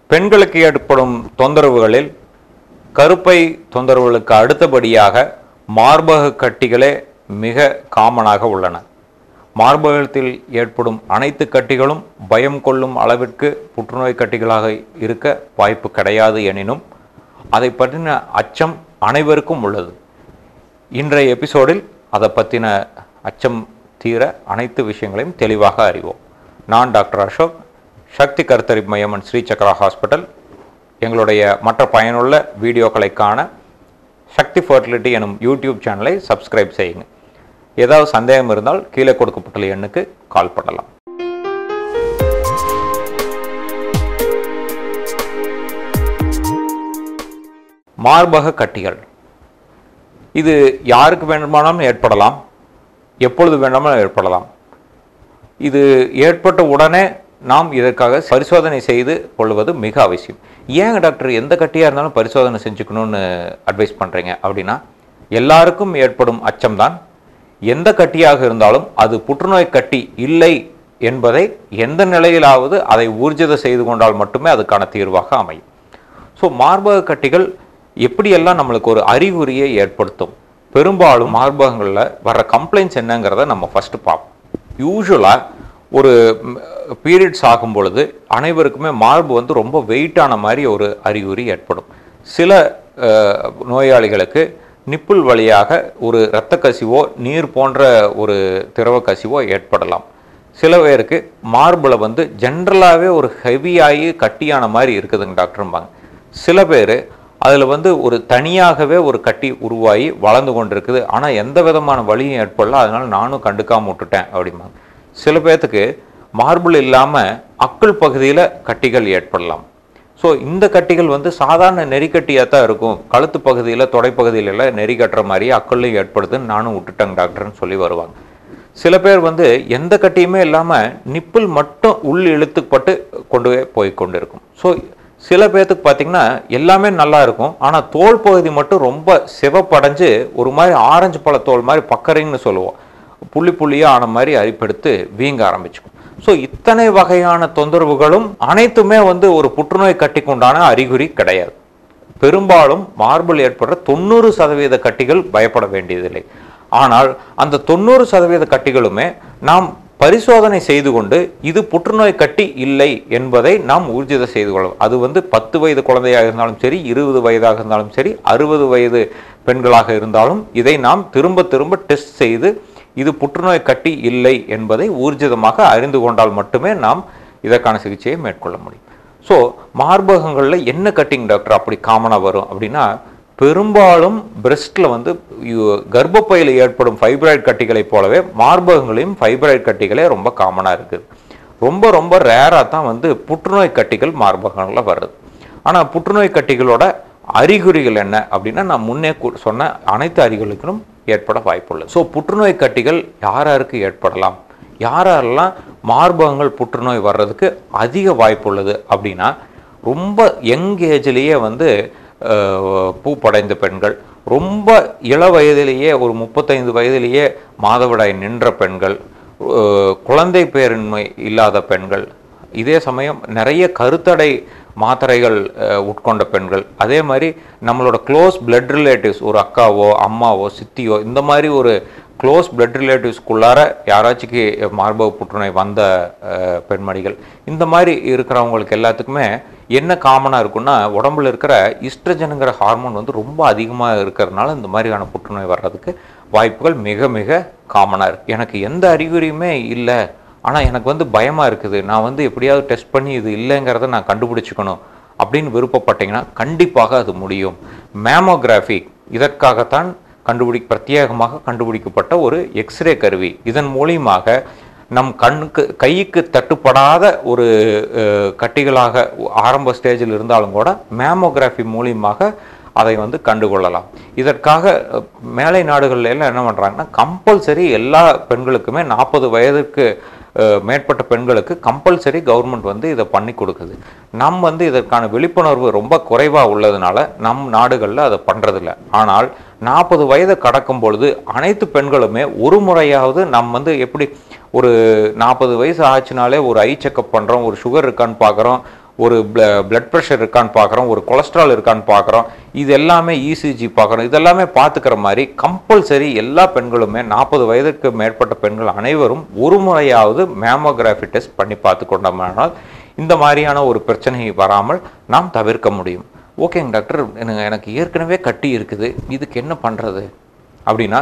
பெண்களுக்கு ஏற்படும் தொந்தரவுகளில் கருப்பை தொந்தரவுகளுக்கு அடுத்தபடியாக மார்பக கட்டிகளே மிக காமனாக உள்ளன மார்பகத்தில் ஏற்படும் அனைத்து கட்டிகளும் பயம் கொள்ளும் அளவிற்கு புற்றுநோய் கட்டிகளாக இருக்க வாய்ப்பு கிடையாது எனினும் அதை பற்றின அச்சம் அனைவருக்கும் உள்ளது இன்றைய எபிசோடில் அதை பற்றின அச்சம் தீர அனைத்து விஷயங்களையும் தெளிவாக அறிவோம் நான் டாக்டர் அசோக் சக்தி கருத்தரிப்பு மையம் அண்ட் ஸ்ரீ சக்ரா ஹாஸ்பிட்டல் எங்களுடைய மற்ற பயனுள்ள வீடியோக்களை காண சக்தி ஃபர்டிலிட்டி எனும் யூடியூப் சேனலை சப்ஸ்கிரைப் செய்யுங்க ஏதாவது சந்தேகம் இருந்தால் கீழே கொடுக்கப்பட்டுள்ள எண்ணுக்கு கால் பண்ணலாம் மார்பக கட்டிகள் இது யாருக்கு வேண்டுமானாலும் ஏற்படலாம் எப்பொழுது வேண்டுமானாலும் ஏற்படலாம் இது ஏற்பட்ட உடனே நாம் இதற்காக பரிசோதனை செய்து கொள்வது மிக அவசியம் ஏன் டாக்டர் எந்த கட்டியாக இருந்தாலும் பரிசோதனை செஞ்சுக்கணும்னு அட்வைஸ் பண்ணுறீங்க அப்படின்னா எல்லாருக்கும் ஏற்படும் அச்சம்தான் எந்த கட்டியாக இருந்தாலும் அது புற்றுநோய் கட்டி இல்லை என்பதை எந்த நிலையிலாவது அதை ஊர்ஜித செய்து கொண்டால் மட்டுமே அதுக்கான தீர்வாக அமையும் ஸோ மார்பக கட்டிகள் எப்படியெல்லாம் நம்மளுக்கு ஒரு அறிகுறியை ஏற்படுத்தும் பெரும்பாலும் மார்பகங்களில் வர்ற கம்ப்ளைண்ட்ஸ் என்னங்கிறத நம்ம ஃபஸ்ட்டு பார்ப்போம் யூஸ்வலாக ஒரு பீரியட்ஸ் ஆகும் பொழுது அனைவருக்குமே மார்பு வந்து ரொம்ப வெயிட்டான மாதிரி ஒரு அறிகுறி ஏற்படும் சில அஹ், நோயாளிகளுக்கு நிப்புள் வழியாக ஒரு இரத்த கசிவோ நீர் போன்ற ஒரு திரவ கசிவோ ஏற்படலாம் சில பேருக்கு மார்பில் வந்து ஜென்ரலாகவே ஒரு ஹெவியாகி கட்டியான மாதிரி இருக்குதுங்க டாக்டர்ம்பாங்க சில பேர் அதில் வந்து ஒரு தனியாகவே ஒரு கட்டி உருவாகி வளர்ந்து கொண்டிருக்குது ஆனால் எந்த விதமான வலியும் ஏற்படல அதனால நானும் கண்டுக்காம விட்டுட்டேன் அப்படிம்பாங்க சில பேர்த்துக்கு மார்பிள் இல்லாமல் அக்குள் பகுதியில் கட்டிகள் ஏற்படலாம் ஸோ இந்த கட்டிகள் வந்து சாதாரண நெறிக்கட்டியாக தான் இருக்கும் கழுத்து பகுதியில் தொடைப்பகுதியில எல்லாம் நெறி கட்டுற மாதிரி அக்கள்லையும் ஏற்படுதுன்னு நானும் விட்டுட்டேங்க டாக்டர்னு சொல்லி வருவாங்க சில பேர் வந்து எந்த கட்டியுமே இல்லாமல் நிப்பிள் மட்டும் உள் இழுத்துப்பட்டு கொண்டு போய் கொண்டு இருக்கும் ஸோ சில பேர்த்துக்கு பார்த்தீங்கன்னா எல்லாமே நல்லா இருக்கும் ஆனால் தோல் பகுதி மட்டும் ரொம்ப சிவப்படைஞ்சு ஒரு மாதிரி ஆரஞ்சு பழ தோல் மாதிரி பக்கரிங்னு சொல்லுவோம் புள்ளி புள்ளியாக ஆன மாதிரி அரிப்பெடுத்து வீங்க ஆரம்பிச்சுக்கும் ஸோ இத்தனை வகையான தொந்தரவுகளும் அனைத்துமே வந்து ஒரு புற்றுநோய் கட்டிக்குண்டான அறிகுறி கிடையாது பெரும்பாலும் மார்பிள் ஏற்படுற தொண்ணூறு சதவீத கட்டிகள் பயப்பட வேண்டியதில்லை ஆனால் அந்த தொண்ணூறு சதவீத கட்டிகளுமே நாம் பரிசோதனை செய்து கொண்டு இது புற்றுநோய் கட்டி இல்லை என்பதை நாம் ஊர்ஜித செய்து கொள்ளலாம் அது வந்து பத்து வயது குழந்தையாக இருந்தாலும் சரி இருபது வயதாக இருந்தாலும் சரி அறுபது வயது பெண்களாக இருந்தாலும் இதை நாம் திரும்ப திரும்ப டெஸ்ட் செய்து இது புற்றுநோய் கட்டி இல்லை என்பதை ஊர்ஜிதமாக அறிந்து கொண்டால் மட்டுமே நாம் இதற்கான சிகிச்சையை மேற்கொள்ள முடியும் ஸோ மார்பகங்களில் என்ன கட்டிங் டாக்டர் அப்படி காமனாக வரும் அப்படின்னா பெரும்பாலும் பிரெஸ்ட்டில் வந்து யு- கர்ப்பப்பையில் ஏற்படும் ஃபைப்ராய்டு கட்டிகளைப் போலவே மார்பகங்களையும் ஃபைப்ராய்டு கட்டிகளே ரொம்ப காமனாக இருக்குது ரொம்ப ரொம்ப ரேராக தான் வந்து புற்றுநோய் கட்டிகள் மார்பகங்களில் வருது ஆனால் புற்றுநோய் கட்டிகளோட அறிகுறிகள் என்ன அப்படின்னா நான் முன்னே கூ- சொன்ன அனைத்து அறிகுறிகளுக்கும் ஏற்பட வாய்ப்புள்ளது ஸோ புற்றுநோய் கட்டிகள் யார் யாருக்கு ஏற்படலாம் யார் யாரெல்லாம் மார்பகங்கள் புற்றுநோய் வர்றதுக்கு அதிக வாய்ப்புள்ளது அப்படின்னா ரொம்ப யங் ஏஜ்லேயே வந்து அஹ், பூப்படைந்த பெண்கள் ரொம்ப இள வயதிலேயே ஒரு முப்பத்தைந்து வயதிலேயே மாதவிடாய் நின்ற பெண்கள் அஹ், குழந்தை பேரின்மை இல்லாத பெண்கள் இதே சமயம் நிறைய கருத்தடை மாத்திரைகள் அஹ், உட்கொண்ட பெண்கள் அதே மாதிரி நம்மளோட க்ளோஸ் பிளட் ரிலேட்டிவ்ஸ் ஒரு அக்காவோ அம்மாவோ சித்தியோ இந்த மாதிரி ஒரு க்ளோஸ் பிளட் ரிலேட்டிவ்ஸ்குள்ளார யாராச்சுக்கு மார்பக புற்றுநோய் வந்த அஹ், பெண்மணிகள் இந்த மாதிரி இருக்கிறவங்களுக்கு எல்லாத்துக்குமே என்ன காமனாக இருக்குன்னா உடம்புல இருக்கிற ஈஸ்ட்ரஜனுங்கிற ஹார்மோன் வந்து ரொம்ப அதிகமாக இருக்கிறதுனால இந்த மாதிரியான புற்றுநோய் வர்றதுக்கு வாய்ப்புகள் மிக மிக காமனாக இருக்குது எனக்கு எந்த அறிகுறியுமே இல்லை ஆனால் எனக்கு வந்து பயமாக இருக்குது நான் வந்து எப்படியாவது டெஸ்ட் பண்ணி இது இல்லைங்கிறத நான் கண்டுபிடிச்சிக்கணும் அப்படின்னு விருப்பப்பட்டீங்கன்னா கண்டிப்பாக அது முடியும் மேமோகிராஃபி இதற்காகத்தான் கண்டுபிடி பிரத்யேகமாக கண்டுபிடிக்கப்பட்ட ஒரு எக்ஸ்ரே கருவி இதன் மூலியமாக நம் கண்ணுக்கு கைக்கு தட்டுப்படாத ஒரு அஹ், கட்டிகளாக ஆரம்ப ஸ்டேஜில் இருந்தாலும் கூட மேமோகிராஃபி மூலியமாக அதை வந்து கண்டுகொள்ளலாம் இதற்காக அஹ், மேலை நாடுகள்ல எல்லாம் என்ன பண்ணுறாங்கன்னா கம்பல்சரி எல்லா பெண்களுக்குமே நாற்பது வயதுக்கு அஹ், மேற்பட்ட பெண்களுக்கு கம்பல்சரி கவர்மெண்ட் வந்து இதை பண்ணி கொடுக்குது நம் வந்து இதற்கான விழிப்புணர்வு ரொம்ப குறைவாக உள்ளதுனால நம் நாடுகளில் அதை பண்ணுறதில்ல ஆனால் நாற்பது வயதை கடக்கும் பொழுது அனைத்து பெண்களுமே ஒரு முறையாவது நம் வந்து எப்படி ஒரு நாற்பது வயசு ஆச்சுனாலே ஒரு ஐ செக்கப் பண்ணுறோம் ஒரு சுகர் இருக்கான்னு பார்க்குறோம் ஒரு பிளட் ப்ரெஷர் இருக்கான்னு பார்க்குறோம் ஒரு கொலஸ்ட்ரால் இருக்கான்னு பார்க்குறோம் இது எல்லாமே இசிஜி பார்க்குறோம் இதெல்லாமே பார்த்துக்கிற மாதிரி கம்பல்சரி எல்லா பெண்களுமே நாற்பது வயதுக்கு மேற்பட்ட பெண்கள் அனைவரும் ஒரு முறையாவது மேமோகிராஃபி டெஸ்ட் பண்ணி பார்த்து கொண்டோம்னால் இந்த மாதிரியான ஒரு பிரச்சனை வராமல் நாம் தவிர்க்க முடியும் ஓகேங்க டாக்டர் எனக்கு எனக்கு ஏற்கனவே கட்டி இருக்குது இதுக்கு என்ன பண்ணுறது அப்படின்னா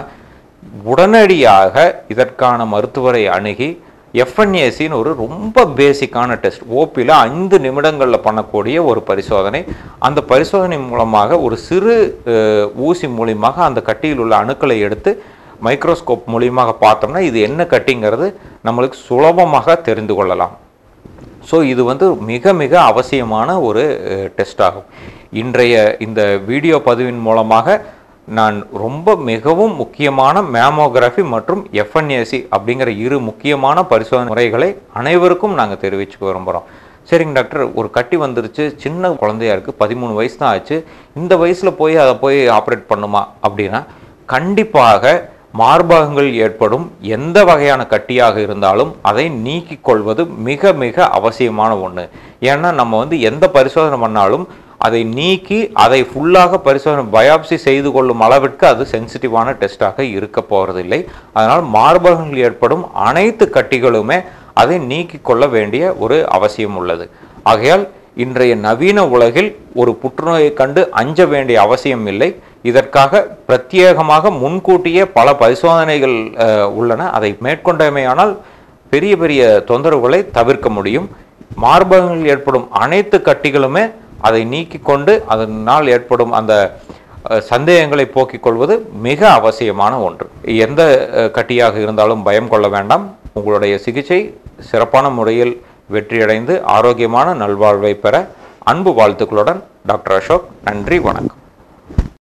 உடனடியாக இதற்கான மருத்துவரை அணுகி எஃப்என்ஏசின்னு ஒரு ரொம்ப பேசிக்கான டெஸ்ட் ஓபியில் ஐந்து நிமிடங்களில் பண்ணக்கூடிய ஒரு பரிசோதனை அந்த பரிசோதனை மூலமாக ஒரு சிறு அஹ், ஊசி மூலியமாக அந்த கட்டியில் உள்ள அணுக்களை எடுத்து மைக்ரோஸ்கோப் மூலியமாக பார்த்தோம்னா இது என்ன கட்டிங்கிறது நம்மளுக்கு சுலபமாக தெரிந்து கொள்ளலாம் ஸோ இது வந்து மிக மிக அவசியமான ஒரு டெஸ்ட் ஆகும் இன்றைய இந்த வீடியோ பதிவின் மூலமாக நான் ரொம்ப மிகவும் முக்கியமான மேமோகிராஃபி மற்றும் எஃப்என்ஏசி அப்படிங்கிற இரு முக்கியமான பரிசோதனை முறைகளை அனைவருக்கும் நாங்கள் தெரிவிச்சுக்க விரும்புகிறோம் சரிங்க டாக்டர் ஒரு கட்டி வந்துருச்சு சின்ன குழந்தையா இருக்குது பதிமூணு வயசு தான் ஆச்சு இந்த வயசில் போய் அதை போய் ஆப்ரேட் பண்ணுமா அப்படின்னா கண்டிப்பாக மார்பகங்கள் ஏற்படும் எந்த வகையான கட்டியாக இருந்தாலும் அதை நீக்கிக் கொள்வது மிக மிக அவசியமான ஒன்று ஏன்னா நம்ம வந்து எந்த பரிசோதனை பண்ணாலும் அதை நீக்கி அதை ஃபுல்லாக பரிசோதனை பயாப்சி செய்து கொள்ளும் அளவிற்கு அது சென்சிட்டிவான டெஸ்டாக இருக்க போவதில்லை அதனால் மார்பகங்கள் ஏற்படும் அனைத்து கட்டிகளுமே அதை நீக்கிக் கொள்ள வேண்டிய ஒரு அவசியம் உள்ளது ஆகையால் இன்றைய நவீன உலகில் ஒரு புற்றுநோயை கண்டு அஞ்ச வேண்டிய அவசியம் இல்லை இதற்காக பிரத்யேகமாக முன்கூட்டியே பல பரிசோதனைகள் அஹ், உள்ளன அதை மேற்கொண்டமையானால் பெரிய பெரிய தொந்தரவுகளை தவிர்க்க முடியும் மார்பகங்களில் ஏற்படும் அனைத்து கட்டிகளுமே அதை நீக்கிக் கொண்டு அதனால் ஏற்படும் அந்த அஹ், சந்தேகங்களை போக்கிக் கொள்வது மிக அவசியமான ஒன்று எந்த அஹ், கட்டியாக இருந்தாலும் பயம் கொள்ள வேண்டாம் உங்களுடைய சிகிச்சை சிறப்பான முறையில் வெற்றியடைந்து ஆரோக்கியமான நல்வாழ்வை பெற அன்பு வாழ்த்துக்களுடன் டாக்டர் அசோக் நன்றி வணக்கம்